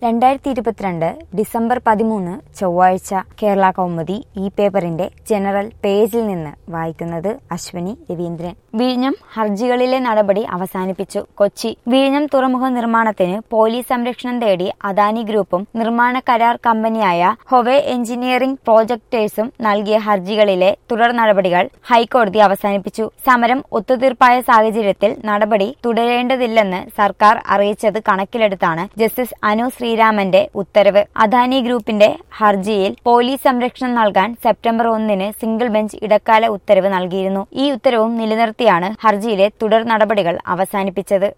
രണ്ടായിരത്തി ഇരുപത്തിരണ്ട് ഡിസംബർ പതിമൂന്ന് ചൊവ്വാഴ്ച കേരള കൗമുദി ഈ പേപ്പറിന്റെ ജനറൽ പേജിൽ നിന്ന് വായിക്കുന്നത് അശ്വനി രവീന്ദ്രൻ വിഴിഞ്ഞം ഹർജികളിലെ നടപടി അവസാനിപ്പിച്ചു കൊച്ചി വിഴിഞ്ഞം തുറമുഖ നിർമ്മാണത്തിന് പോലീസ് സംരക്ഷണം തേടി അദാനി ഗ്രൂപ്പും നിർമ്മാണ കരാർ കമ്പനിയായ ഹൊവെ എഞ്ചിനീയറിംഗ് പ്രോജക്ടേഴ്സും നൽകിയ ഹർജികളിലെ തുടർ നടപടികൾ ഹൈക്കോടതി അവസാനിപ്പിച്ചു സമരം ഒത്തുതീർപ്പായ സാഹചര്യത്തിൽ നടപടി തുടരേണ്ടതില്ലെന്ന് സർക്കാർ അറിയിച്ചത് കണക്കിലെടുത്താണ് ജസ്റ്റിസ് അനു ശ്രീരാമന്റെ ഉത്തരവ് അദാനി ഗ്രൂപ്പിന്റെ ഹർജിയിൽ പോലീസ് സംരക്ഷണം നൽകാൻ സെപ്റ്റംബർ ഒന്നിന് സിംഗിൾ ബെഞ്ച് ഇടക്കാല ഉത്തരവ് നൽകിയിരുന്നു ഈ ഉത്തരവും നിലനിർത്തിയാണ് ഹർജിയിലെ തുടർ നടപടികൾ അവസാനിപ്പിച്ചത്